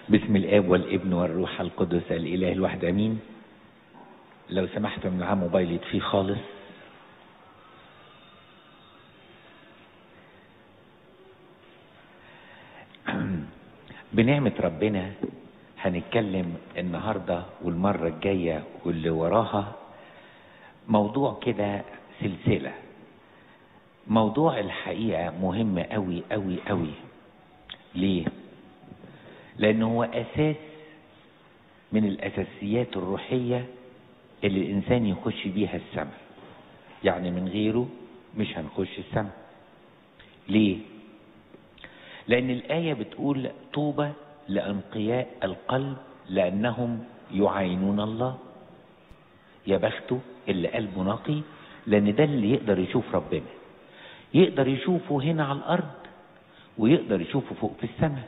بسم الاب والابن والروح القدس الاله الواحد امين لو سمحت من معاه موبايل يطفيه خالص بنعمة ربنا هنتكلم النهاردة والمرة الجاية واللي وراها موضوع كده سلسلة موضوع الحقيقة مهم قوي قوي قوي ليه لانه هو اساس من الاساسيات الروحية اللي الانسان يخش بيها السماء يعني من غيره مش هنخش السماء ليه لان الاية بتقول طوبى لانقياء القلب لانهم يعينون الله يا بخته اللي قلبه نقي لان ده اللي يقدر يشوف ربنا يقدر يشوفه هنا على الارض ويقدر يشوفه فوق في السماء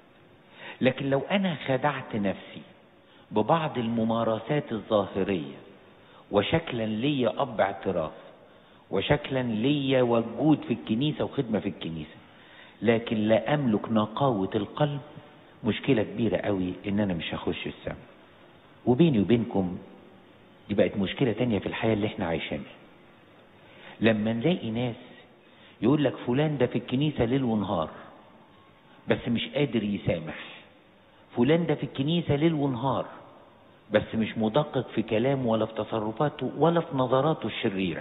لكن لو انا خدعت نفسي ببعض الممارسات الظاهرية وشكلا ليا اب اعتراف وشكلا ليا وجود في الكنيسة وخدمة في الكنيسة لكن لا املك نقاوة القلب مشكلة كبيرة قوي ان انا مش هخش السماء وبيني وبينكم دي بقت مشكلة تانية في الحياة اللي احنا عايشينها لما نلاقي ناس يقول لك فلان ده في الكنيسة ليل ونهار بس مش قادر يسامح فلان ده في الكنيسة ليل ونهار بس مش مدقق في كلامه ولا في تصرفاته ولا في نظراته الشريرة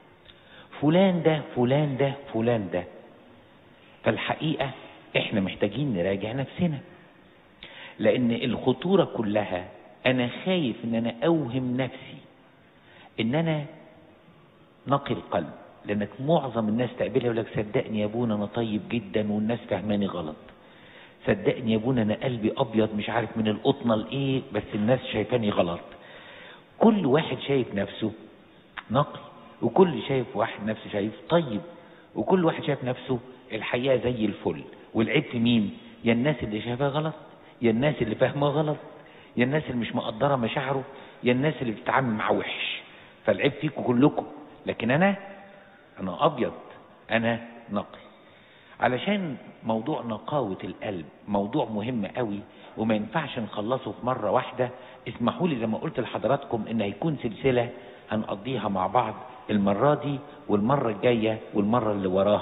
فلان ده فلان ده فلان ده فالحقيقة احنا محتاجين نراجع نفسنا لان الخطورة كلها انا خايف ان انا اوهم نفسي ان انا نقي القلب لانك معظم الناس تقبلها يقول لك صدقني يا ابونا انا طيب جدا والناس فهماني غلط صدقني يا ابونا انا قلبي ابيض مش عارف من القطنه لايه بس الناس شايفاني غلط كل واحد شايف نفسه نقي وكل شايف واحد نفسه شايف طيب وكل واحد شايف نفسه الحقيقه زي الفل والعيب في مين يا الناس اللي شايفاه غلط يا الناس اللي فاهمه غلط يا الناس اللي مش مقدره مشاعره يا الناس اللي بتتعامل معاه وحش فالعيب فيكم كلكم لكن انا انا ابيض انا نقي علشان موضوع نقاوة القلب موضوع مهم قوي وما ينفعش نخلصه في مرة واحدة اسمحوا لي لما قلت لحضراتكم ان هيكون سلسلة هنقضيها مع بعض المرة دي والمرة الجاية والمرة اللي وراها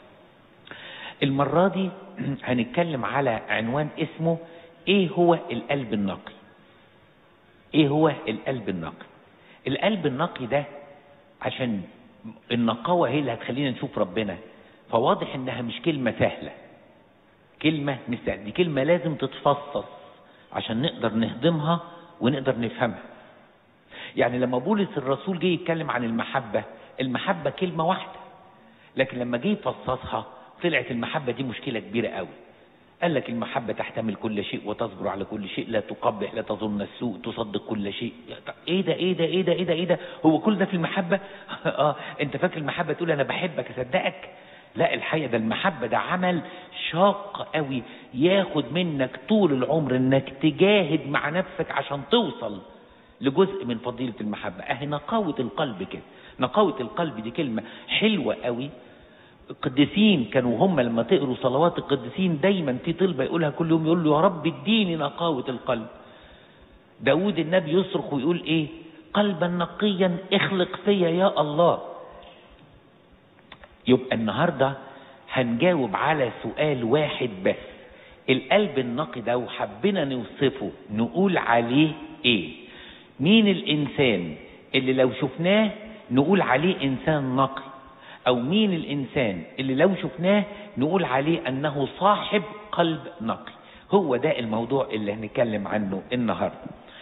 المرة دي هنتكلم على عنوان اسمه ايه هو القلب النقي ايه هو القلب النقي القلب النقي ده عشان النقاوة هي اللي هتخلينا نشوف ربنا فواضح انها مش كلمة سهلة كلمة مش سهلة دي كلمة لازم تتفصص عشان نقدر نهضمها ونقدر نفهمها يعني لما بولس الرسول جه يتكلم عن المحبة المحبة كلمة واحدة لكن لما جه يفصصها طلعت المحبة دي مشكلة كبيرة قوي قال لك المحبة تحتمل كل شيء وتصبر على كل شيء لا تقبح لا تظن السوء تصدق كل شيء ايه ده ايه ده ايه ده ايه ده ايه ده هو كل ده في المحبة اه انت فاكر المحبة تقول انا بحبك اصدقك لا الحقيقة ده المحبة ده عمل شاق قوي ياخد منك طول العمر انك تجاهد مع نفسك عشان توصل لجزء من فضيلة المحبة اهي نقاوة القلب كده نقاوة القلب دي كلمة حلوة قوي القديسين كانوا هم لما تقروا صلوات القديسين دايما في طلبة يقولها كل يوم يقول له يا رب اديني نقاوة القلب داود النبي يصرخ ويقول ايه قلبا نقيا اخلق فيا يا الله يبقى النهاردة هنجاوب على سؤال واحد بس القلب النقي ده وحبنا نوصفه نقول عليه ايه مين الانسان اللي لو شفناه نقول عليه انسان نقي او مين الانسان اللي لو شفناه نقول عليه انه صاحب قلب نقي هو ده الموضوع اللي هنتكلم عنه النهارده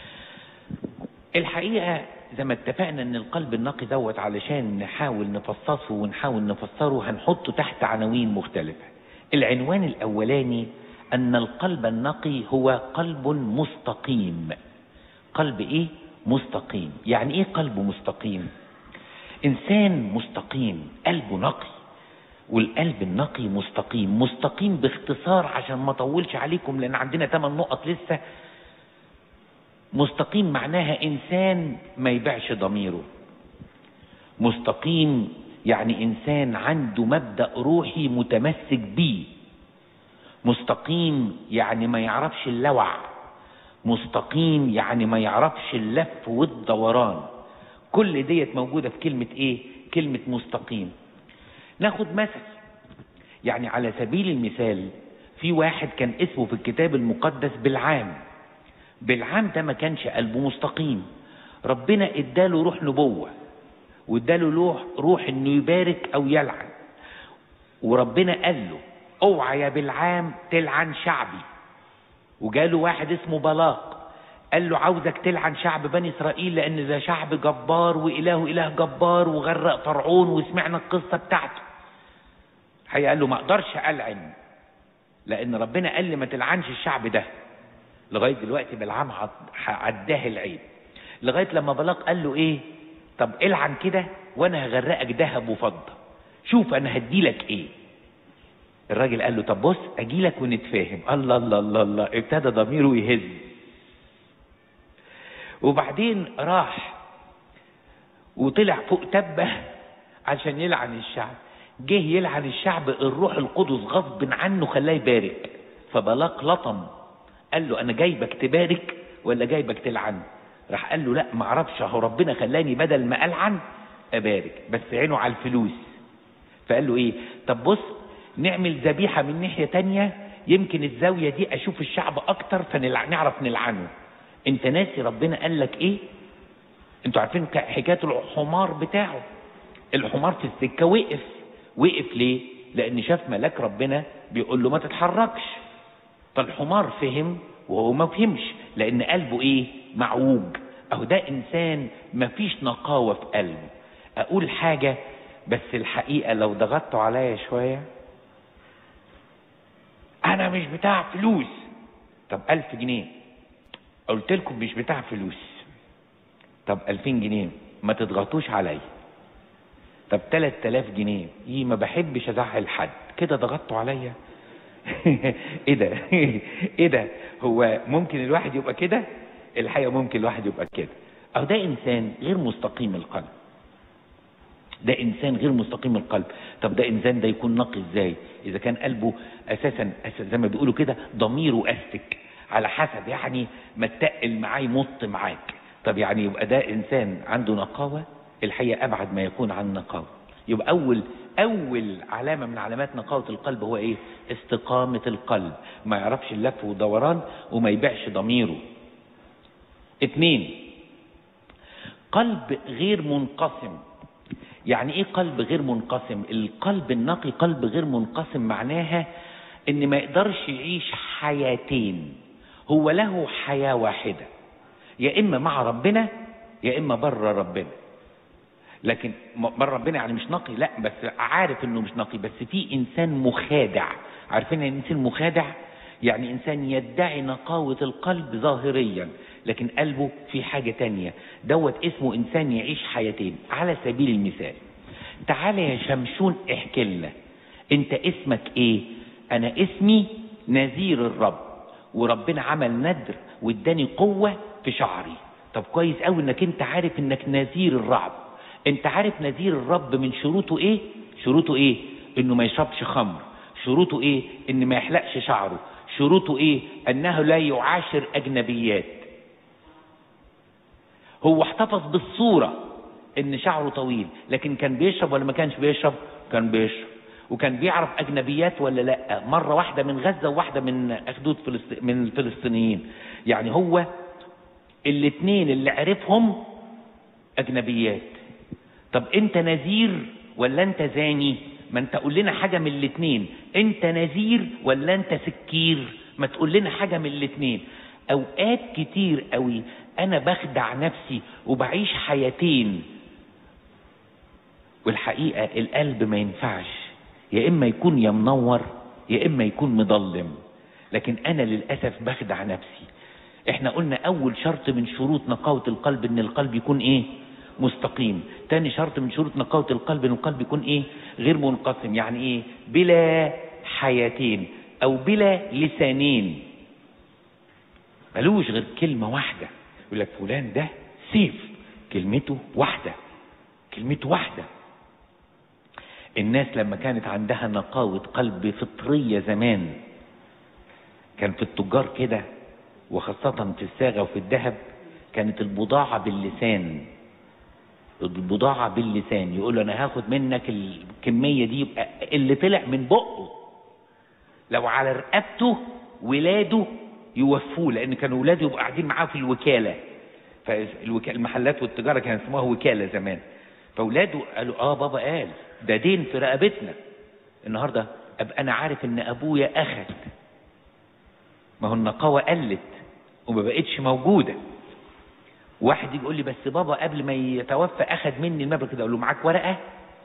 الحقيقه زي ما اتفقنا ان القلب النقي دوت علشان نحاول نفصصه ونحاول نفسره هنحطه تحت عناوين مختلفه العنوان الاولاني ان القلب النقي هو قلب مستقيم قلب ايه مستقيم يعني ايه قلب مستقيم انسان مستقيم قلبه نقي والقلب النقي مستقيم مستقيم باختصار عشان ما اطولش عليكم لان عندنا 8 نقط لسه مستقيم معناها انسان ما يبيعش ضميره مستقيم يعني انسان عنده مبدا روحي متمسك بيه مستقيم يعني ما يعرفش اللوع مستقيم يعني ما يعرفش اللف والدوران كل ديت موجودة في كلمة ايه كلمة مستقيم ناخد مثل يعني على سبيل المثال في واحد كان اسمه في الكتاب المقدس بالعام بالعام ده ما كانش قلبه مستقيم ربنا اداله روح نبوة واداله روح روح انه يبارك او يلعن وربنا قال له اوعى يا بالعام تلعن شعبي وجاله واحد اسمه بلاق قال له عاوزك تلعن شعب بني اسرائيل لان ده شعب جبار واله اله جبار وغرق فرعون وسمعنا القصه بتاعته الحقيقه قال له ما اقدرش العن لان ربنا قال لي ما تلعنش الشعب ده لغايه دلوقتي بلعام عداه العيب لغايه لما بلاق قال له ايه طب العن كده وانا هغرقك ذهب وفضه شوف انا هديلك ايه الراجل قال له طب بص اجيلك ونتفاهم الله الله الله الله ابتدى ضميره يهز وبعدين راح وطلع فوق تبه عشان يلعن الشعب جه يلعن الشعب الروح القدس غصب عنه خلاه يبارك فبلاق لطم قال له انا جايبك تبارك ولا جايبك تلعن راح قال له لا ما اعرفش اهو ربنا خلاني بدل ما العن ابارك بس عينه على الفلوس فقال له ايه طب بص نعمل ذبيحة من ناحية تانية يمكن الزاوية دي اشوف الشعب اكتر فنعرف نلعنه انت ناسي ربنا قال لك ايه انتوا عارفين حكاية الحمار بتاعه الحمار في السكة وقف وقف ليه لان شاف ملاك ربنا بيقول له ما تتحركش فالحمار فهم وهو ما فهمش لان قلبه ايه معوج اهو ده انسان ما فيش نقاوة في قلبه اقول حاجة بس الحقيقة لو ضغطتوا عليا شوية انا مش بتاع فلوس طب الف جنيه قلت لكم مش بتاع فلوس طب الفين جنيه ما تضغطوش عليا طب تلات تلاف جنيه ايه ما بحبش ازعل حد كده ضغطتوا عليا ايه ده ايه ده هو ممكن الواحد يبقى كده الحقيقه ممكن الواحد يبقى كده او ده انسان غير مستقيم القلب ده انسان غير مستقيم القلب طب ده انسان ده يكون نقي ازاي اذا كان قلبه اساسا زي ما بيقولوا كده ضميره استك على حسب يعني ما تقل معاه يمط معاك طب يعني يبقى ده انسان عنده نقاوه الحقيقه ابعد ما يكون عن نقاوه يبقى اول اول علامه من علامات نقاوه القلب هو ايه استقامه القلب ما يعرفش اللف والدوران وما يبيعش ضميره اتنين قلب غير منقسم يعني ايه قلب غير منقسم القلب النقي قلب غير منقسم معناها ان ما يقدرش يعيش حياتين هو له حياة واحدة يا اما مع ربنا يا اما بره ربنا لكن بره ربنا يعني مش نقي لا بس عارف انه مش نقي بس في انسان مخادع عارفين ان الانسان مخادع يعني انسان يدعي نقاوة القلب ظاهريا لكن قلبه في حاجة تانية دوت اسمه انسان يعيش حياتين على سبيل المثال تعالى يا شمشون احكي لنا انت اسمك ايه انا اسمي نذير الرب وربنا عمل ندر واداني قوة في شعري طب كويس قوي انك انت عارف انك نذير الرب انت عارف نذير الرب من شروطه ايه شروطه ايه انه ما يشربش خمر شروطه ايه ان ما يحلقش شعره شروطه ايه انه لا يعاشر اجنبيات هو احتفظ بالصورة ان شعره طويل لكن كان بيشرب ولا ما كانش بيشرب كان بيشرب وكان بيعرف اجنبيات ولا لا مرة واحدة من غزة وواحدة من اخدود فلسط... من الفلسطينيين يعني هو الاثنين اللي عرفهم اجنبيات طب انت نذير ولا انت زاني ما انت قول لنا حاجة من الاثنين انت نذير ولا انت سكير ما تقول لنا حاجة من الاثنين اوقات كتير قوي انا بخدع نفسي وبعيش حياتين والحقيقة القلب ما ينفعش يا اما يكون يا منور يا اما يكون مضلم لكن انا للاسف بخدع نفسي احنا قلنا اول شرط من شروط نقاوة القلب ان القلب يكون ايه مستقيم تاني شرط من شروط نقاوة القلب ان القلب يكون ايه غير منقسم يعني ايه بلا حياتين او بلا لسانين ملوش غير كلمة واحدة يقول لك فلان ده سيف كلمته واحدة كلمته واحدة الناس لما كانت عندها نقاوة قلب فطرية زمان كان في التجار كده وخاصة في الصاغة وفي الذهب كانت البضاعة باللسان البضاعة باللسان يقول له أنا هاخد منك الكمية دي يبقى اللي طلع من بقه لو على رقبته ولاده يوفوه لأن كانوا ولاده يبقوا قاعدين معاه في الوكالة فالوكالة المحلات والتجارة كان اسمها وكالة زمان فأولاده قالوا آه بابا قال ده دين في رقبتنا النهاردة أبقى أنا عارف إن أبويا أخد ما هو النقاوة قلت وما بقتش موجودة واحد يقول لي بس بابا قبل ما يتوفى اخد مني المبلغ كده اقول له معاك ورقه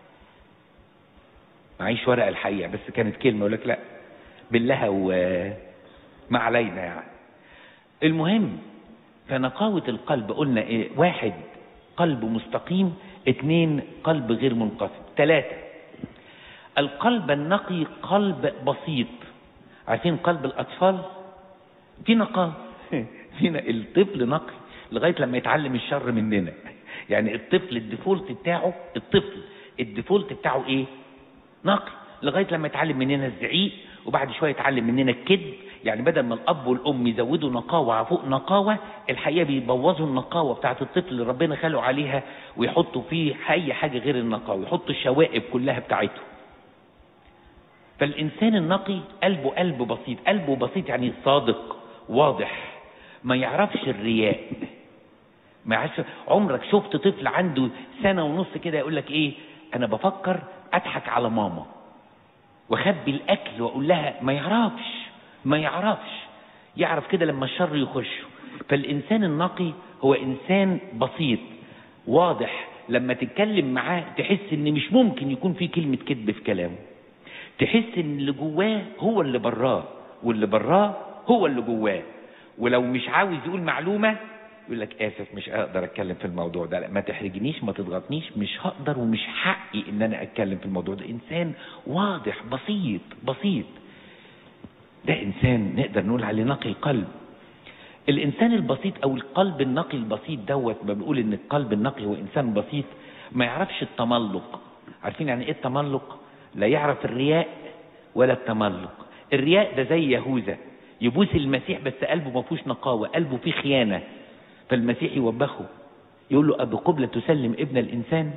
معيش ورقه الحقيقه بس كانت كلمه يقول لك لا بالله وما علينا يعني المهم فنقاوة القلب قلنا ايه واحد قلب مستقيم اتنين قلب غير منقسم ثلاثة القلب النقي قلب بسيط عارفين قلب الأطفال في نقاء فينا الطفل نقي لغايه لما يتعلم الشر مننا يعني الطفل الديفولت بتاعه الطفل الديفولت بتاعه ايه نقي لغايه لما يتعلم مننا الزعيق وبعد شويه يتعلم مننا الكذب يعني بدل ما الاب والام يزودوا نقاوه فوق نقاوه الحقيقه بيبوظوا النقاوه بتاعت الطفل اللي ربنا خلقه عليها ويحطوا فيه اي حاجه غير النقاوه يحطوا الشوائب كلها بتاعته فالانسان النقي قلبه قلب بسيط قلبه بسيط يعني صادق واضح ما يعرفش الرياء ما يعرفش عمرك شفت طفل عنده سنة ونص كده يقول لك ايه انا بفكر اضحك على ماما واخبي الاكل واقول لها ما يعرفش ما يعرفش يعرف كده لما الشر يخشه فالانسان النقي هو انسان بسيط واضح لما تتكلم معاه تحس ان مش ممكن يكون في كلمة كذب في كلامه تحس ان اللي جواه هو اللي براه واللي براه هو اللي جواه ولو مش عاوز يقول معلومة يقول لك اسف مش هقدر اتكلم في الموضوع ده لا ما تحرجنيش ما تضغطنيش مش هقدر ومش حقي ان انا اتكلم في الموضوع ده انسان واضح بسيط بسيط ده انسان نقدر نقول عليه نقي القلب الانسان البسيط او القلب النقي البسيط دوت ما بنقول ان القلب النقي هو انسان بسيط ما يعرفش التملق عارفين يعني ايه التملق لا يعرف الرياء ولا التملق الرياء ده زي يهوذا يبوس المسيح بس قلبه ما فيهوش نقاوه قلبه فيه خيانه فالمسيح يوبخه يقول له أبو قبلة تسلم ابن الإنسان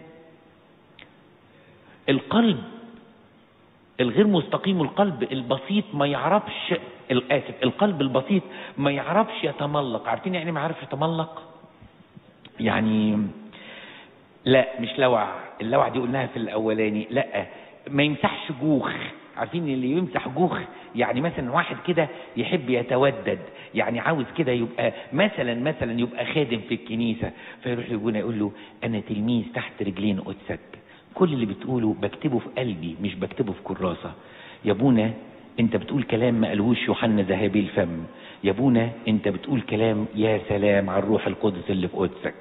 القلب الغير مستقيم القلب البسيط ما يعرفش الآسف القلب البسيط ما يعرفش يتملق عارفين يعني ما يعرفش يتملق يعني لا مش لوع اللوع دي قلناها في الأولاني لا ما يمسحش جوخ عارفين اللي يمسح جوخ يعني مثلا واحد كده يحب يتودد يعني عاوز كده يبقى مثلا مثلا يبقى خادم في الكنيسة فيروح لابونا يقول له أنا تلميذ تحت رجلين قدسك كل اللي بتقوله بكتبه في قلبي مش بكتبه في كراسة يا ابونا انت بتقول كلام ما قالهوش يوحنا ذهبي الفم يا ابونا انت بتقول كلام يا سلام على الروح القدس اللي في قدسك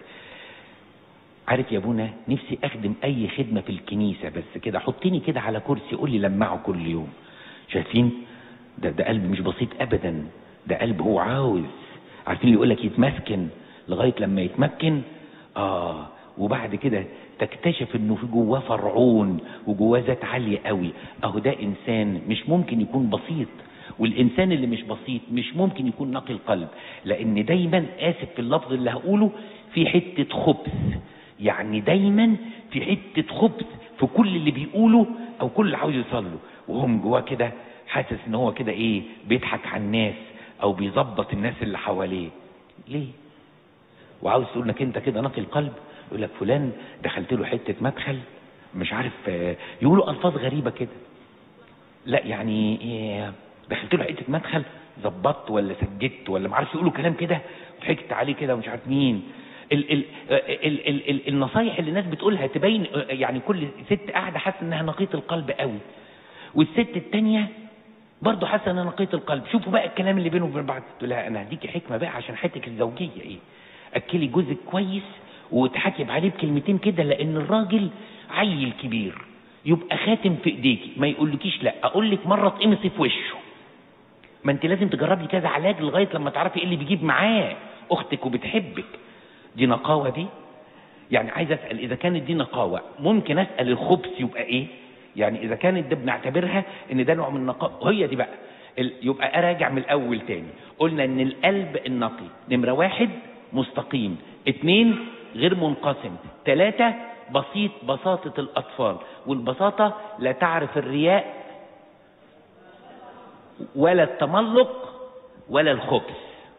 عارف يا ابونا نفسي اخدم اي خدمه في الكنيسه بس كده حطني كده على كرسي قول لي لمعه كل يوم شايفين ده ده قلب مش بسيط ابدا ده قلب هو عاوز عارفين اللي يقول لك يتمسكن لغايه لما يتمكن اه وبعد كده تكتشف انه في جواه فرعون وجواه ذات عاليه قوي اهو ده انسان مش ممكن يكون بسيط والانسان اللي مش بسيط مش ممكن يكون نقي القلب لان دايما اسف في اللفظ اللي هقوله في حته خبث يعني دايما في حته خبث في كل اللي بيقوله او كل اللي عاوز يوصل له وهو من جواه كده حاسس ان هو كده ايه بيضحك على الناس او بيظبط الناس اللي حواليه ليه وعاوز تقول انك انت كده نقي القلب يقول لك فلان دخلت له حته مدخل مش عارف يقولوا الفاظ غريبه كده لا يعني إيه دخلت له حته مدخل ظبطت ولا سجدت ولا ما عارفش يقولوا كلام كده ضحكت عليه كده ومش عارف مين ال ال ال ال ال النصايح اللي الناس بتقولها تبين يعني كل ست قاعده حاسه انها نقيه القلب قوي والست التانية برضه حاسه انها نقيه القلب شوفوا بقى الكلام اللي بينهم وبين بعض تقول لها انا هديكي حكمه بقى عشان حياتك الزوجيه ايه اكلي جوزك كويس وتحكم عليه بكلمتين كده لان الراجل عيل كبير يبقى خاتم في ايديكي ما يقولكيش لا اقول لك مره تقمصي في وشه ما انت لازم تجربي كذا علاج لغايه لما تعرفي ايه اللي بيجيب معاه اختك وبتحبك دي نقاوه دي يعني عايز اسال اذا كانت دي نقاوه ممكن اسال الخبث يبقى ايه يعني اذا كانت ده بنعتبرها ان ده نوع من النقاوه هي دي بقى ال- يبقى اراجع من الاول تاني قلنا ان القلب النقي نمرة واحد مستقيم اتنين غير منقسم تلاتة بسيط بساطة الاطفال والبساطة لا تعرف الرياء ولا التملق ولا الخبث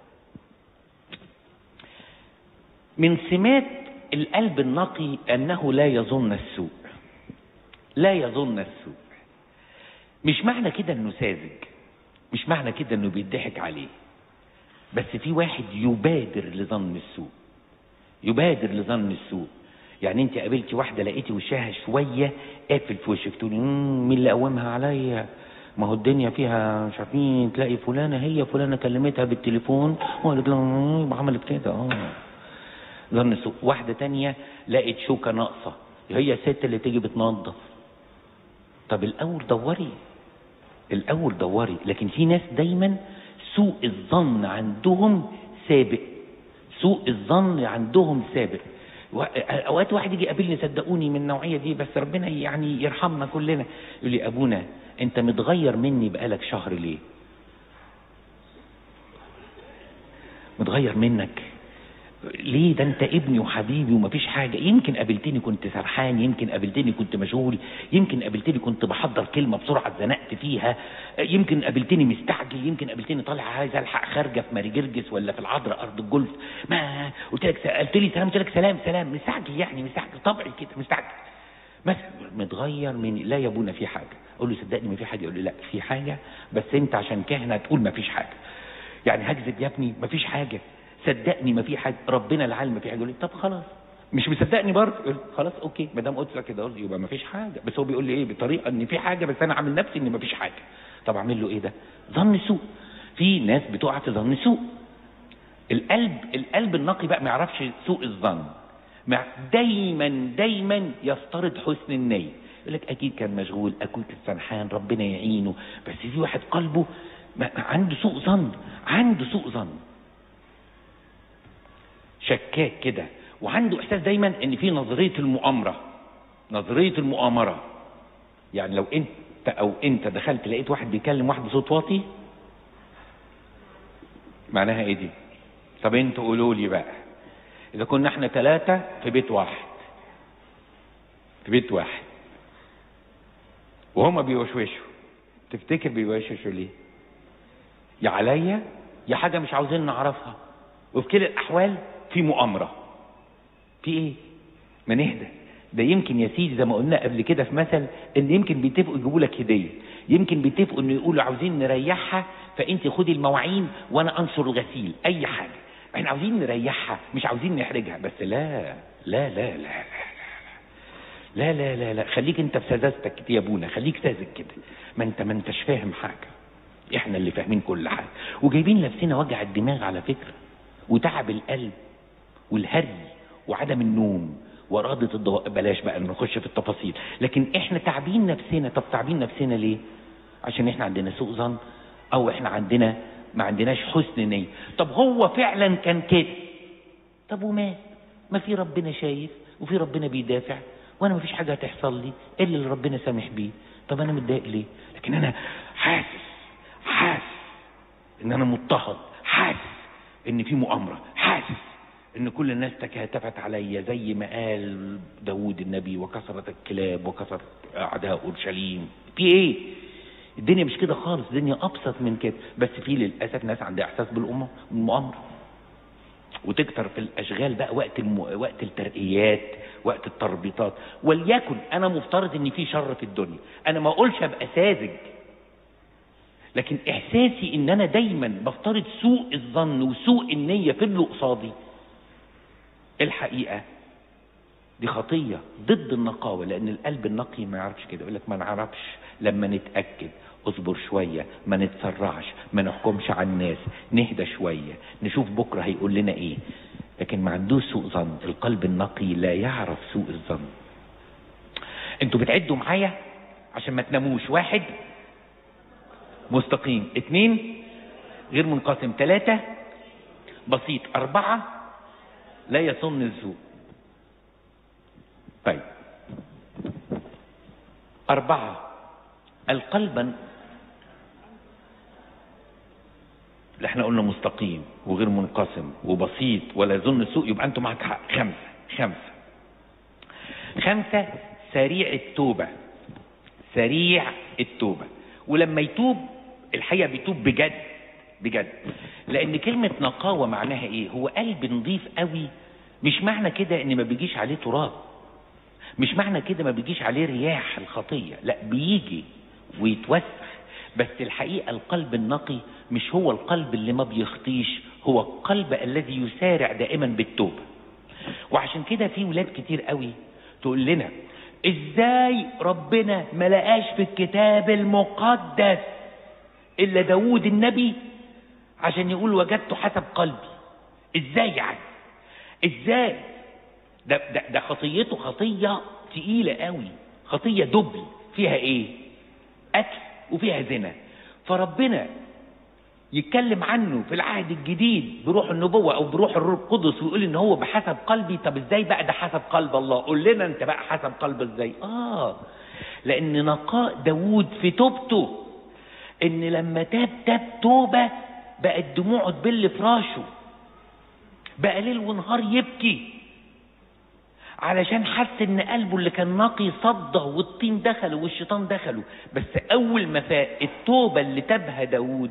من سمات القلب النقي انه لا يظن السوء لا يظن السوء مش معنى كده انه ساذج مش معنى كده انه بيضحك عليه بس في واحد يبادر لظن السوء يبادر لظن السوء يعني انت قابلتي واحده لقيتي وشها شويه قافل في وشك تقولي "مم، مين اللي قومها عليا ما هو الدنيا فيها مش عارفين تلاقي فلانه هي فلانه كلمتها بالتليفون وقالت لها "مم، عملت كده اه ظن السوء واحده تانية لقت شوكه ناقصه هي الست اللي تيجي بتنظف طب الاول دوري الاول دوري لكن في ناس دايما سوء الظن عندهم سابق سوء الظن عندهم سابق و- اوقات واحد يجي يقابلني صدقوني من النوعيه دي بس ربنا يعني يرحمنا كلنا يقول لي ابونا انت متغير مني بقالك شهر ليه متغير منك ليه ده انت ابني وحبيبي ومفيش حاجه يمكن قابلتني كنت سرحان يمكن قابلتني كنت مشغول يمكن قابلتني كنت بحضر كلمه بسرعه اتزنقت فيها يمكن قابلتني مستعجل يمكن قابلتني طالع عايز الحق خارجه في ماري جرجس ولا في العذراء ارض الجولف ما قلت لك قلت لي سلام قلت لك سلام سلام مستعجل يعني مستعجل طبعي كده مستعجل بس متغير من لا يا ابونا في حاجه اقول له صدقني ما في حاجه يقول لي لا في حاجه بس انت عشان كهنه تقول ما فيش حاجه يعني هكذب يا ابني ما فيش حاجه صدقني ما في حاجه ربنا العالم ما في حاجه يقول لي طب خلاص مش مصدقني برضه يقول خلاص اوكي ما دام قلت لك كده قلت يبقى ما فيش حاجه بس هو بيقول لي ايه بطريقه ان في حاجه بس انا عامل نفسي ان ما فيش حاجه طب اعمل له ايه ده ظن سوء في ناس بتقع في ظن سوء القلب القلب النقي بقى ما يعرفش سوء الظن مع دايما دايما يفترض حسن النية يقول لك اكيد كان مشغول اكيد كان سرحان ربنا يعينه بس في واحد قلبه ما- عنده سوء ظن عنده سوء ظن شكاك كده وعنده احساس دايما ان في نظريه المؤامره نظريه المؤامره يعني لو انت او انت دخلت لقيت واحد بيكلم واحد بصوت واطي معناها ايه دي طب انتوا قولوا لي بقى اذا كنا احنا ثلاثه في بيت واحد في بيت واحد وهما بيوشوشوا تفتكر بيوشوشوا ليه يا عليا يا حاجه مش عاوزين نعرفها وفي كلا الاحوال في مؤامره في ايه ما نهدى ده يمكن يا سيدي زي ما قلنا قبل كده في مثل ان يمكن بيتفقوا يجيبوا لك هديه يمكن بيتفقوا انه يقولوا عاوزين نريحها فانت خدي المواعين وانا انشر الغسيل اي حاجه احنا عاوزين نريحها مش عاوزين نحرجها بس لا لا لا لا لا لا لا لا لا خليك انت في سذاجتك كده يا ابونا خليك ساذج كده ما انت ما انتش فاهم حاجه احنا اللي فاهمين كل حاجه وجايبين نفسنا وجع الدماغ على فكره وتعب القلب والهري وعدم النوم وإرادة الضوء بلاش بقى نخش في التفاصيل لكن احنا تعبين نفسنا طب تعبين نفسنا ليه عشان احنا عندنا سوء ظن او احنا عندنا ما عندناش حسن نية طب هو فعلا كان كده طب ومات ما في ربنا شايف وفي ربنا بيدافع وانا ما فيش حاجه هتحصل لي الا اللي ربنا سامح بيه طب انا متضايق ليه لكن انا حاسس حاسس ان انا مضطهد حاسس ان في مؤامره حاسس ان كل الناس تكاتفت عليا زي ما قال داود النبي وكسرت الكلاب وكسر اعداء اورشليم في ايه الدنيا مش كده خالص الدنيا ابسط من كده بس في للاسف ناس عندها احساس بالامه بالمؤامره وتكتر في الاشغال بقى وقت الم... وقت الترقيات وقت التربيطات وليكن انا مفترض ان في شر في الدنيا انا ما اقولش ابقى ساذج لكن احساسي ان انا دايما بفترض سوء الظن وسوء النيه في اللي قصادي الحقيقه دي خطيه ضد النقاوه لان القلب النقي ما يعرفش كده يقول لك ما نعرفش لما نتاكد اصبر شويه ما نتسرعش ما نحكمش على الناس نهدى شويه نشوف بكره هيقول لنا ايه لكن ما عندوش سوء ظن القلب النقي لا يعرف سوء الظن انتوا بتعدوا معايا عشان ما تناموش واحد مستقيم اتنين غير منقسم ثلاثة بسيط أربعة لا يصن الذوق طيب أربعة القلب ده احنا قلنا مستقيم وغير منقسم وبسيط ولا يظن سوء يبقى انتوا معاك حق خمسة خمسة خمسة سريع التوبة سريع التوبة ولما يتوب الحقيقة بيتوب بجد بجد لان كلمة نقاوة معناها ايه هو قلب نضيف قوي مش معنى كده ان ما بيجيش عليه تراب مش معنى كده ما بيجيش عليه رياح الخطية لا بيجي ويتوسخ بس الحقيقة القلب النقي مش هو القلب اللي ما بيخطيش هو القلب الذي يسارع دائما بالتوبة وعشان كده في ولاد كتير قوي تقول لنا ازاي ربنا ما لقاش في الكتاب المقدس الا داود النبي عشان يقول وجدت حسب قلبي ازاي يعني ازاي ده, ده, ده خطيته خطية تقيلة قوي خطية دبل فيها ايه قتل وفيها زنا فربنا يتكلم عنه في العهد الجديد بروح النبوة او بروح الروح القدس ويقول ان هو بحسب قلبي طب ازاي بقى ده حسب قلب الله قول لنا انت بقى حسب قلب ازاي اه لان نقاء داود في توبته ان لما تاب تاب توبة بقت دموعه تبل فراشه بقى ليل ونهار يبكي علشان حس ان قلبه اللي كان نقي صدى والطين دخله والشيطان دخله بس اول ما فاق التوبة اللي تابها داود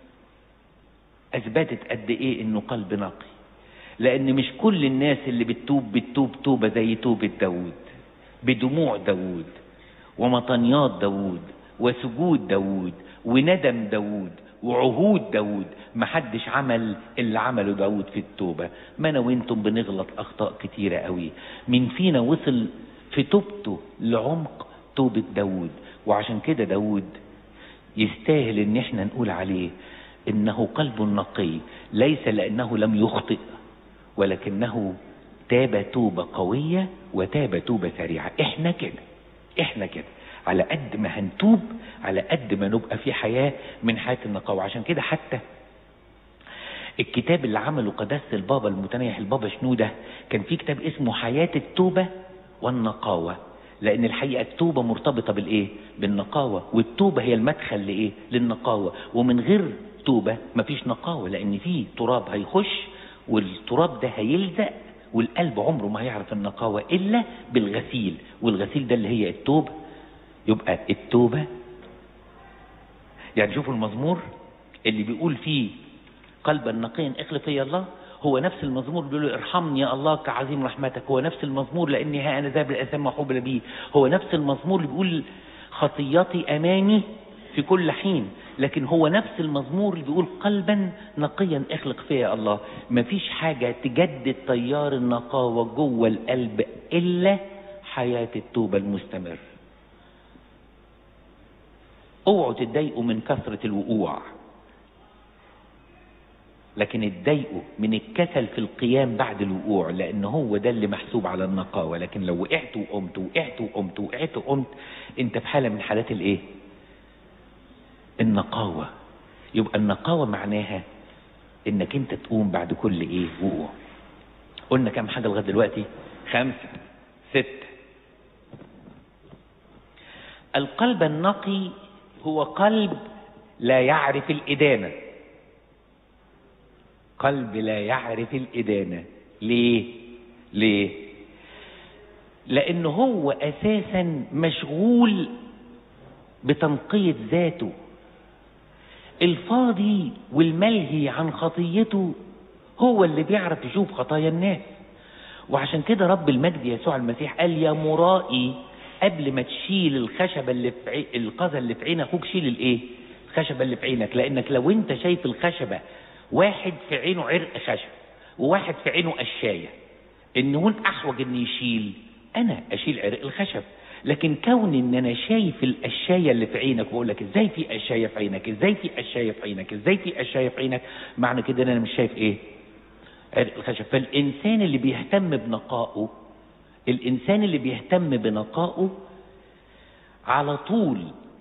اثبتت قد ايه انه قلب نقي لان مش كل الناس اللي بتتوب بتتوب توبة زي توبة داود بدموع داود ومطنيات داود وسجود داود وندم داود وعهود داود محدش عمل اللي عمله داود في التوبة ما انا وانتم بنغلط اخطاء كتيرة قوي مين فينا وصل في توبته لعمق توبة داود وعشان كده داود يستاهل ان احنا نقول عليه انه قلب نقي ليس لانه لم يخطئ ولكنه تاب توبة قوية وتاب توبة سريعة احنا كده احنا كده على قد ما هنتوب على قد ما نبقى في حياة من حياة النقاوة عشان كده حتى الكتاب اللي عمله قداسة البابا المتنيح البابا شنودة كان في كتاب اسمه حياة التوبة والنقاوة لان الحقيقة التوبة مرتبطة بالايه بالنقاوة والتوبة هي المدخل لايه للنقاوة ومن غير توبة مفيش نقاوة لان في تراب هيخش والتراب ده هيلزق والقلب عمره ما هيعرف النقاوة الا بالغسيل والغسيل ده اللي هي التوبة يبقى التوبة يعني شوفوا المزمور اللي بيقول فيه قلبا نقيا اخلق فيا الله هو نفس المزمور بيقول ارحمني يا الله كعظيم رحمتك هو نفس المزمور لاني ها انا ذاب الاثام وحبل بي هو نفس المزمور اللي بيقول خطياتي امامي في كل حين لكن هو نفس المزمور اللي بيقول قلبا نقيا اخلق فيا يا الله مفيش حاجة تجدد تيار النقاوة جوه القلب الا حياة التوبة المستمر اوعوا تتضايقوا من كثرة الوقوع لكن اتضايقوا من الكسل في القيام بعد الوقوع لان هو ده اللي محسوب على النقاوة لكن لو وقعت وقمت وقعت وقمت وقعت وقمت انت في حالة من حالات الايه النقاوة يبقى النقاوة معناها انك انت تقوم بعد كل ايه وقوع قلنا كام حاجة لغاية دلوقتي خمسة ستة القلب النقي هو قلب لا يعرف الإدانة قلب لا يعرف الإدانة ليه ليه لأنه هو أساسا مشغول بتنقية ذاته الفاضي والملهي عن خطيته هو اللي بيعرف يشوف خطايا الناس وعشان كده رب المجد يسوع المسيح قال يا مرائي قبل ما تشيل الخشبة اللي في عي... القذى اللي في عين اخوك شيل الايه الخشبة اللي في عينك لانك لو انت شايف الخشبة واحد في عينه عرق خشب وواحد في عينه قشاية ان هون احوج ان يشيل انا اشيل عرق الخشب لكن كون ان انا شايف القشايه اللي في عينك واقول لك ازاي في قشايه في عينك ازاي في قشايه في عينك ازاي في قشايه في عينك معنى كده ان انا مش شايف ايه عرق الخشب فالانسان اللي بيهتم بنقائه الانسان اللي بيهتم بنقائه على طول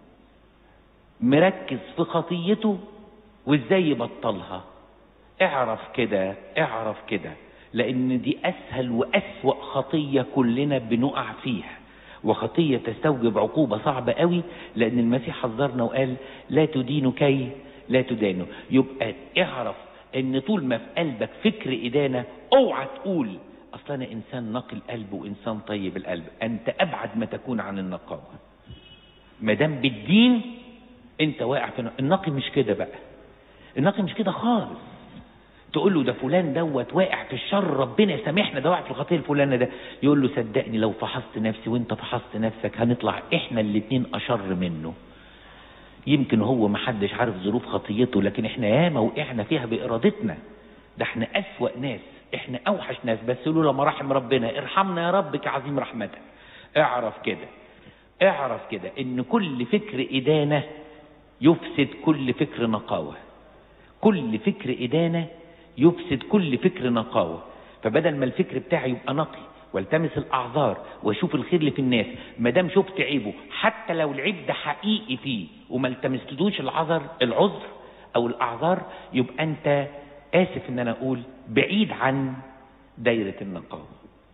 مركز في خطيته وازاي يبطلها اعرف كده اعرف كده لان دي اسهل واسوأ خطية كلنا بنقع فيها وخطية تستوجب عقوبة صعبة قوي لان المسيح حذرنا وقال لا تدينوا كي لا تدانه يبقى اعرف ان طول ما في قلبك فكر ادانه اوعى تقول اصل انا انسان نقي القلب وانسان طيب القلب انت ابعد ما تكون عن النقاوه ما دام بالدين انت واقع في النقي مش كده بقى النقي مش كده خالص تقول له ده فلان دوت واقع في الشر ربنا يسامحنا ده واقع في الخطيه الفلانه ده يقول له صدقني لو فحصت نفسي وانت فحصت نفسك هنطلع احنا الاتنين اشر منه يمكن هو ما حدش عارف ظروف خطيته لكن احنا ياما وقعنا فيها بارادتنا ده احنا اسوأ ناس احنا اوحش ناس بس يقولوا لما رحم ربنا ارحمنا يا رب كعظيم رحمتك اعرف كده اعرف كده ان كل فكر ادانه يفسد كل فكر نقاوه كل فكر ادانه يفسد كل فكر نقاوه فبدل ما الفكر بتاعي يبقى نقي والتمس الاعذار واشوف الخير اللي في الناس ما دام شفت عيبه حتى لو العيب ده حقيقي فيه وما التمستلوش العذر العذر او الاعذار يبقى انت اسف ان انا اقول بعيد عن دايره النقاوه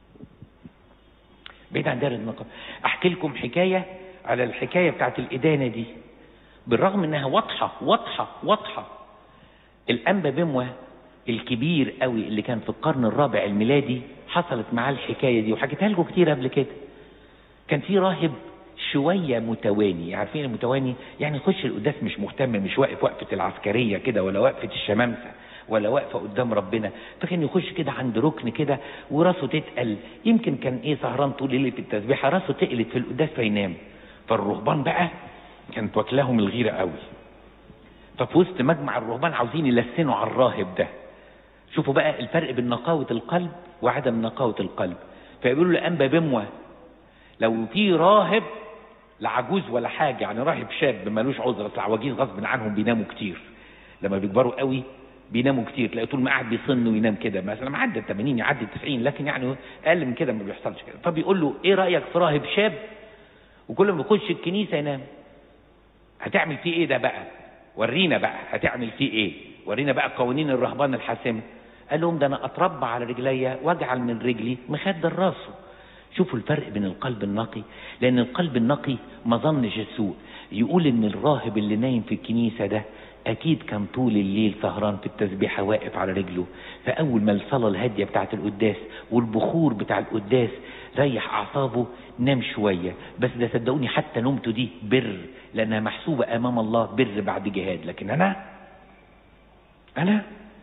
بعيد عن دايره النقاوه احكي لكم حكايه على الحكايه بتاعت الادانه دي بالرغم انها واضحه واضحه واضحه الانبا بموه الكبير قوي اللي كان في القرن الرابع الميلادي حصلت معاه الحكايه دي وحكيتها لكم كتير قبل كده كان في راهب شويه متواني عارفين المتواني يعني يخش القداس مش مهتم مش واقف وقفه العسكريه كده ولا وقفه الشمامسه ولا واقفه قدام ربنا فكان يخش كده عند ركن كده وراسه تتقل يمكن كان ايه سهران طول الليل في التسبيحه راسه تقلت في القداس فينام فالرهبان بقى كانت واكلاهم الغيره قوي ففي وسط مجمع الرهبان عاوزين يلسنوا على الراهب ده شوفوا بقى الفرق بين نقاوة القلب وعدم نقاوة القلب فيقولوا لأنبا بموة لو في راهب لا عجوز ولا حاجة يعني راهب شاب ملوش عذر اصل العواجيز غصب عنهم بيناموا كتير لما بيكبروا قوي بيناموا كتير تلاقي طول ما قاعد بيصن وينام كده مثلا معدي ال 80 يعدي ال 90 لكن يعني اقل من كده ما بيحصلش كده فبيقول له ايه رايك في راهب شاب وكل ما يخش الكنيسه ينام هتعمل فيه ايه ده بقى ورينا بقى هتعمل فيه ايه ورينا بقى قوانين الرهبان الحاسمه قال لهم ده انا اتربى على رجليا واجعل من رجلي مخدر راسه شوفوا الفرق بين القلب النقي لان القلب النقي ما ظنش السوء يقول ان الراهب اللي نايم في الكنيسه ده اكيد كان طول الليل سهران في التسبيحه واقف على رجله فاول ما الصلاه الهاديه بتاعه القداس والبخور بتاع القداس ريح اعصابه نام شويه بس ده صدقوني حتى نومته دي بر لانها محسوبه امام الله بر بعد جهاد لكن انا انا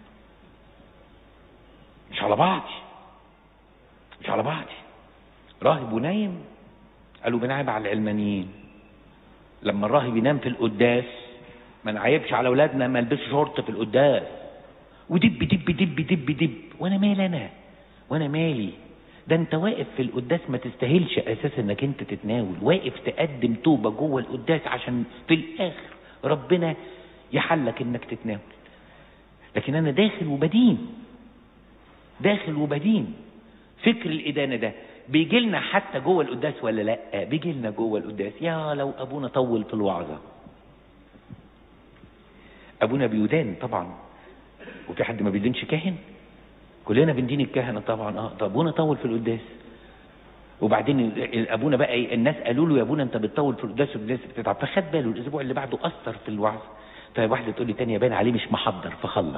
مش على بعضي مش على بعضي راهب ونايم قالوا بنعيب على العلمانيين لما الراهب ينام في القداس ما نعيبش على اولادنا ما يلبسوا شورت في القداس ودب دب دب دب دب وانا مالي انا وانا مالي ده انت واقف في القداس ما تستاهلش اساس انك انت تتناول واقف تقدم توبه جوه القداس عشان في الاخر ربنا يحلك انك تتناول لكن انا داخل وبدين داخل وبدين فكر الإدانة ده بيجي لنا حتى جوه القداس ولا لا بيجي لنا جوه القداس يا لو أبونا طول في الوعظة أبونا بيدان طبعا وفي حد ما بيدينش كاهن كلنا بندين الكهنة طبعا اه طب أبونا طول في القداس وبعدين ابونا بقى الناس قالوا له يا ابونا انت بتطول في القداس والناس بتتعب فخد باله الاسبوع اللي بعده اثر في الوعظ فواحده تقول لي تانية باين عليه مش محضر فخلص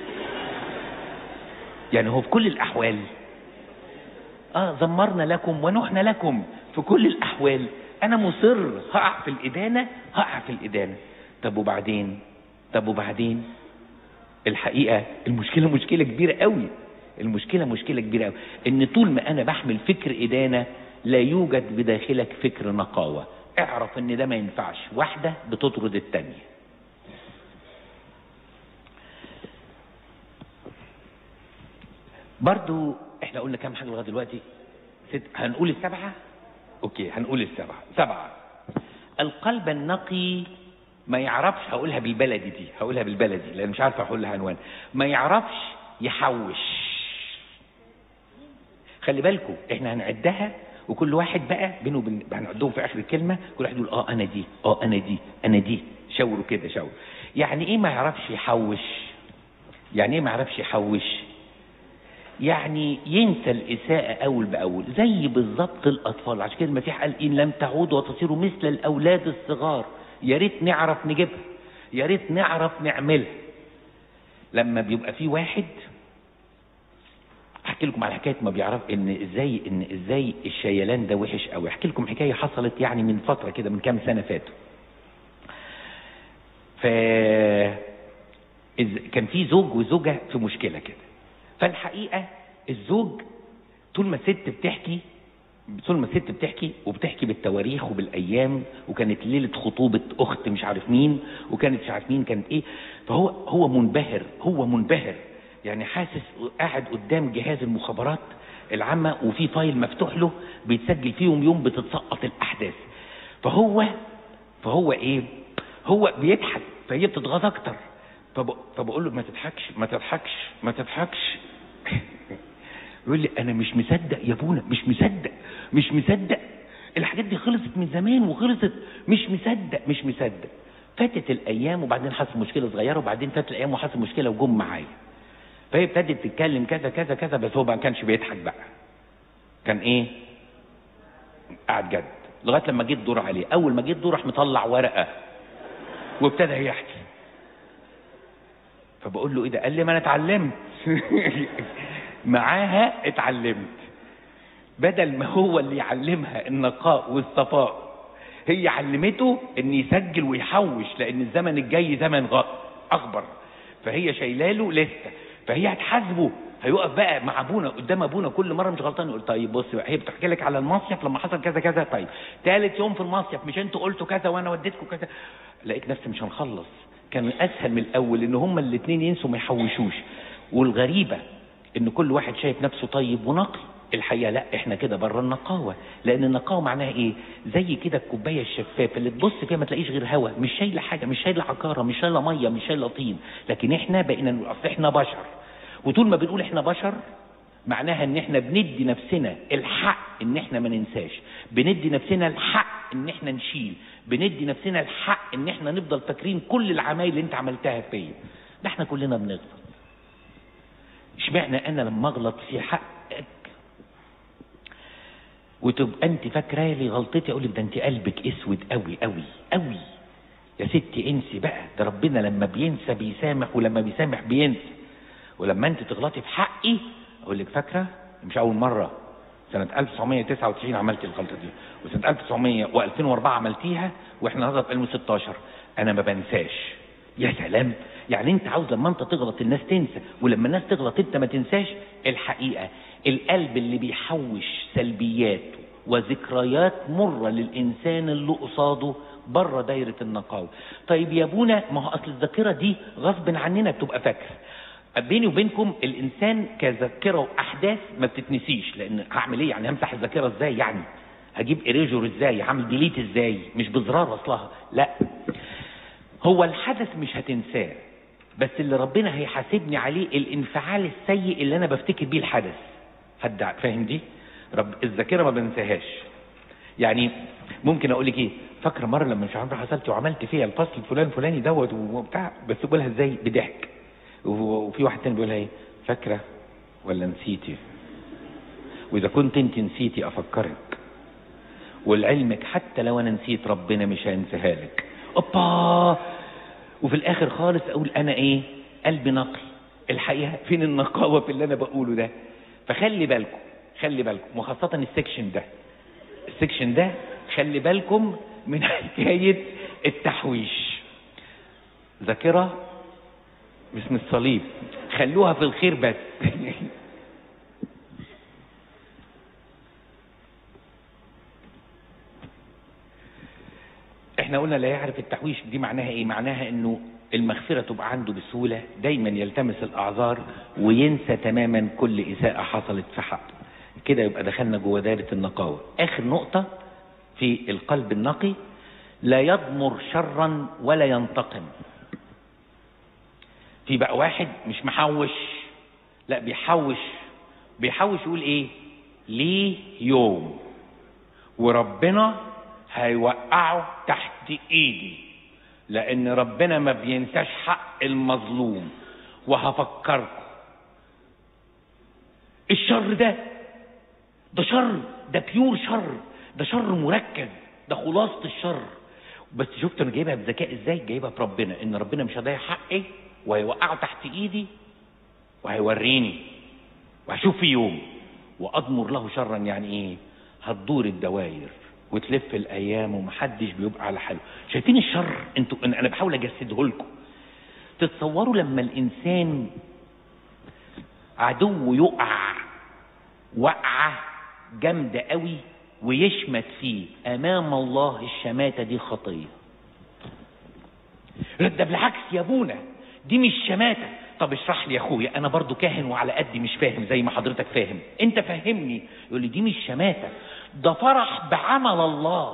يعني هو في كل الأحوال آه زمرنا لكم ونحن لكم في كل الأحوال أنا مصر هقع في الإدانة هقع في الإدانة طب وبعدين طب وبعدين الحقيقة المشكلة مشكلة كبيرة قوي المشكلة مشكلة كبيرة قوي إن طول ما أنا بحمل فكر إدانة لا يوجد بداخلك فكر نقاوة اعرف إن ده ما ينفعش واحدة بتطرد التانية برضو احنا قلنا كام حاجة لغاية دلوقتي ست هنقول السبعة اوكي هنقول السبعة سبعة القلب النقي ما يعرفش هقولها بالبلدي دي هقولها بالبلدي لان مش عارف اقولها عنوان ما يعرفش يحوش خلي بالكم احنا هنعدها وكل واحد بقى بينه وبين هنعدهم في اخر الكلمه كل واحد يقول اه انا دي اه انا دي انا دي شاوروا كده شاوروا يعني ايه ما يعرفش يحوش يعني ايه ما يعرفش يحوش يعني ينسى الإساءة أول بأول زي بالظبط الأطفال عشان كده المسيح قال إن لم تعودوا وتصيروا مثل الأولاد الصغار يا ريت نعرف نجيبها يا ريت نعرف نعملها لما بيبقى في واحد احكي لكم على حكايه ما بيعرف ان ازاي ان ازاي الشيلان ده وحش قوي احكي لكم حكايه حصلت يعني من فتره كده من كام سنه فاتوا ف إز- كان في زوج وزوجه في مشكله كده فالحقيقه الزوج طول ما الست بتحكي طول ما الست بتحكي وبتحكي بالتواريخ وبالايام وكانت ليله خطوبه اخت مش عارف مين وكانت مش عارف مين كانت ايه فهو هو منبهر هو منبهر يعني حاسس قاعد قدام جهاز المخابرات العامه وفي فايل مفتوح له بيتسجل فيه يوم يوم بتتسقط الاحداث فهو فهو ايه هو بيضحك فهي بتتغاظ اكتر فب... فبقول له ما تضحكش ما تضحكش ما تضحكش يقول لي انا مش مصدق يا ابونا مش مصدق مش مصدق الحاجات دي خلصت من زمان وخلصت مش مصدق مش مصدق فاتت الايام وبعدين حصل مشكله صغيره وبعدين فاتت الايام وحصل مشكله وجم معايا فهي ابتدت تتكلم كذا كذا كذا بس هو ما كانش بيضحك بقى كان ايه قاعد جد لغايه لما جيت دور عليه اول ما جيت دور راح مطلع ورقه وابتدى يحكي فبقول له ايه ده قال لي ما انا اتعلمت معاها اتعلمت بدل ما هو اللي يعلمها النقاء والصفاء هي علمته ان يسجل ويحوش لان الزمن الجاي زمن غ- اخبر فهي شايلاله لسه فهي هتحاسبه هيقف بقى مع ابونا قدام ابونا كل مره مش غلطان يقول طيب بص بقى هي بتحكي لك على المصيف لما حصل كذا كذا طيب ثالث يوم في المصيف مش انتوا قلتوا كذا وانا وديتكم كذا لقيت نفسي مش هنخلص كان اسهل من الاول ان هما الاثنين ينسوا ما يحوشوش والغريبه ان كل واحد شايف نفسه طيب ونقي الحقيقه لا احنا كده بره النقاوه لان النقاوه معناها ايه زي كده الكوبايه الشفافه اللي تبص فيها ما تلاقيش غير هواء مش شايله حاجه مش شايله عكاره مش شايله ميه مش شايله طين لكن احنا بقينا نقول اصل احنا بشر وطول ما بنقول احنا بشر معناها ان احنا بندي نفسنا الحق ان احنا ما ننساش بندي نفسنا الحق ان احنا نشيل بندي نفسنا الحق ان احنا نفضل فاكرين كل العمايل اللي انت عملتها فيا ده احنا كلنا بنغلط اشمعنى انا لما اغلط في حقك وتبقى انت فاكره لي غلطتي اقول لك ده انت قلبك اسود قوي قوي قوي يا ستي انسي بقى ده ربنا لما بينسى بيسامح ولما بيسامح بينسى ولما انت تغلطي في حقي اقول لك فاكره مش اول مره سنة 1999 عملت الغلطة دي وسنة 1900 و2004 عملتيها واحنا النهارده في 2016 انا ما بنساش يا سلام يعني انت عاوز لما انت تغلط الناس تنسى ولما الناس تغلط انت ما تنساش الحقيقة القلب اللي بيحوش سلبيات وذكريات مرة للإنسان اللي قصاده بره دايرة النقاوة طيب يا ابونا ما هو أصل الذاكرة دي غصب عننا بتبقى فاكر بيني وبينكم الإنسان كذاكرة وأحداث ما بتتنسيش لأن هعمل إيه يعني همسح الذاكرة إزاي يعني هجيب إريجور إزاي هعمل ديليت إزاي مش بزرار أصلها لا هو الحدث مش هتنساه بس اللي ربنا هيحاسبني عليه الانفعال السيء اللي انا بفتكر بيه الحدث حد فاهم دي رب الذاكره ما بنساهاش يعني ممكن اقول لك ايه فاكره مره لما مش عارف حصلت وعملت فيها الفصل الفلاني الفلاني دوت وبتاع بس بقولها ازاي بضحك وفي واحد تاني بيقولها ايه فاكره ولا نسيتي واذا كنت انت نسيتي افكرك ولعلمك حتى لو انا نسيت ربنا مش هينساها لك اوبا وفي الاخر خالص اقول انا ايه قلبي نقي الحقيقه فين النقاوه في اللي انا بقوله ده فخلي بالكم خلي بالكم وخاصه السكشن ده السكشن ده خلي بالكم من حكايه التحويش ذاكره باسم الصليب خلوها في الخير بس احنا قلنا لا يعرف التحويش دي معناها ايه معناها انه المغفرة تبقى عنده بسهولة دايما يلتمس الاعذار وينسى تماما كل اساءة حصلت في حقه كده يبقى دخلنا جوه دائرة النقاوة اخر نقطة في القلب النقي لا يضمر شرا ولا ينتقم في بقى واحد مش محوش لا بيحوش بيحوش يقول ايه ليه يوم وربنا هيوقعه تحت ايدي لان ربنا ما بينساش حق المظلوم وهفكركم الشر ده ده شر ده بيور شر ده شر مركز ده خلاصة الشر بس شفت انا جايبها بذكاء ازاي جايبها بربنا ان ربنا مش هيضيع حقي وهيوقعه تحت ايدي وهيوريني وهشوف في يوم واضمر له شرا يعني ايه هتدور الدواير وتلف الايام ومحدش بيبقى على حاله شايفين الشر انتوا انا بحاول اجسده لكم تتصوروا لما الانسان عدو يقع وقعه جامده قوي ويشمت فيه امام الله الشماته دي خطيه ده بالعكس يا ابونا دي مش شماته طب اشرح لي يا اخويا انا برضو كاهن وعلى قدي مش فاهم زي ما حضرتك فاهم انت فهمني يقول لي دي مش شماته ده فرح بعمل الله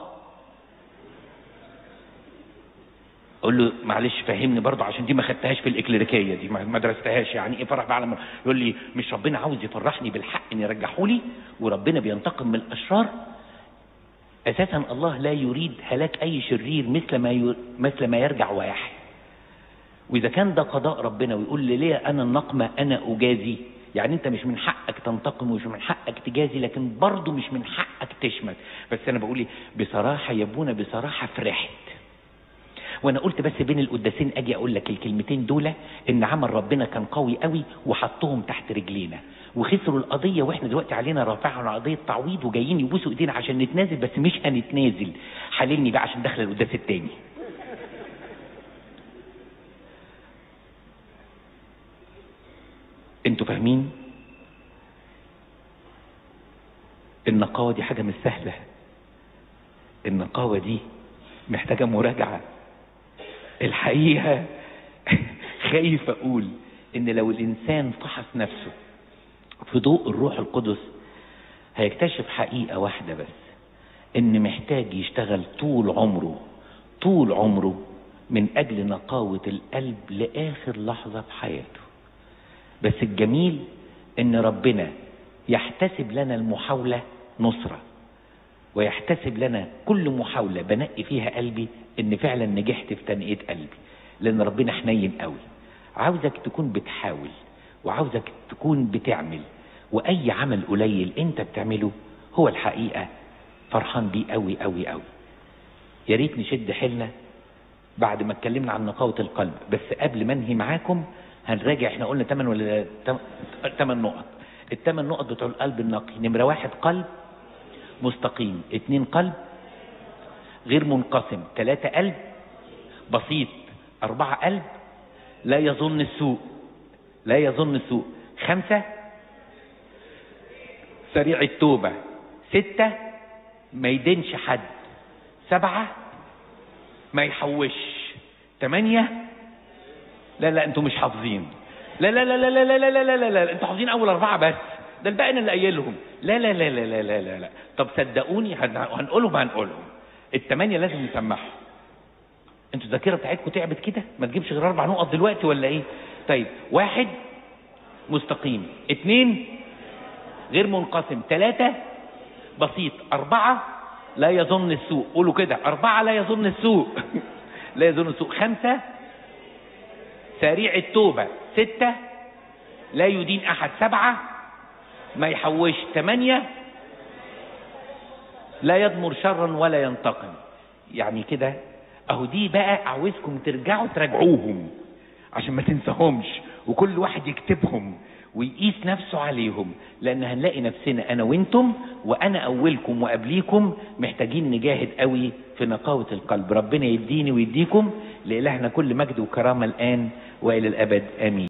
اقول له معلش فهمني برضه عشان دي ما خدتهاش في الاكليريكيه دي ما درستهاش يعني ايه فرح بعمل يقول لي مش ربنا عاوز يفرحني بالحق ان يرجحوا لي وربنا بينتقم من الاشرار اساسا الله لا يريد هلاك اي شرير مثل ما ير... مثل ما يرجع ويحيى واذا كان ده قضاء ربنا ويقول لي ليه انا النقمه انا اجازي يعني انت مش من حقك تنتقم ومش من حقك تجازي لكن برضه مش من حقك تشمت بس انا بقول ايه بصراحه يا ابونا بصراحه فرحت وانا قلت بس بين القداسين اجي اقول لك الكلمتين دول ان عمل ربنا كان قوي قوي وحطهم تحت رجلينا وخسروا القضيه واحنا دلوقتي علينا رافعهم على قضيه تعويض وجايين يبوسوا ايدينا عشان نتنازل بس مش هنتنازل حللني بقى عشان داخل القداس التاني انتوا فاهمين النقاوه دي حاجه مش سهله النقاوه دي محتاجه مراجعه الحقيقه خايف اقول ان لو الانسان فحص نفسه في ضوء الروح القدس هيكتشف حقيقه واحده بس ان محتاج يشتغل طول عمره طول عمره من اجل نقاوه القلب لاخر لحظه في حياته بس الجميل ان ربنا يحتسب لنا المحاوله نصره ويحتسب لنا كل محاوله بنقي فيها قلبي ان فعلا نجحت في تنقيه قلبي لان ربنا حنين قوي عاوزك تكون بتحاول وعاوزك تكون بتعمل واي عمل قليل انت بتعمله هو الحقيقه فرحان بيه قوي قوي قوي يا ريت نشد حيلنا بعد ما اتكلمنا عن نقاوه القلب بس قبل ما انهي معاكم هنراجع احنا قلنا 8 ولا 8 نقط الثمان نقط بتوع القلب النقي نمره واحد قلب مستقيم اتنين قلب غير منقسم ثلاثة قلب بسيط أربعة قلب لا يظن السوء لا يظن السوء خمسة سريع التوبة ستة ما يدينش حد سبعة ما يحوش ثمانية لا لا انتوا مش حافظين لا لا لا لا لا لا لا لا لا لا انتوا حافظين اول اربعه بس ده الباقي انا اللي قايلهم لا لا لا لا لا لا لا لا طب صدقوني هنقولهم هنقولهم الثمانيه لازم نسمعهم انتوا الذاكره بتاعتكم تعبت كده ما تجيبش غير اربع نقط دلوقتي ولا ايه طيب واحد مستقيم اثنين غير منقسم ثلاثة بسيط أربعة لا يظن السوء قولوا كده أربعة لا يظن السوء لا يظن السوء خمسة سريع التوبة ستة لا يدين أحد سبعة ما يحوش ثمانية لا يضمر شرا ولا ينتقم يعني كده اهو دي بقى عاوزكم ترجعوا تراجعوهم عشان ما تنساهمش وكل واحد يكتبهم ويقيس نفسه عليهم لان هنلاقي نفسنا انا وانتم وانا اولكم وقبليكم محتاجين نجاهد قوي في نقاوة القلب ربنا يديني ويديكم لإلهنا كل مجد وكرامة الآن وإلى الأبد آمين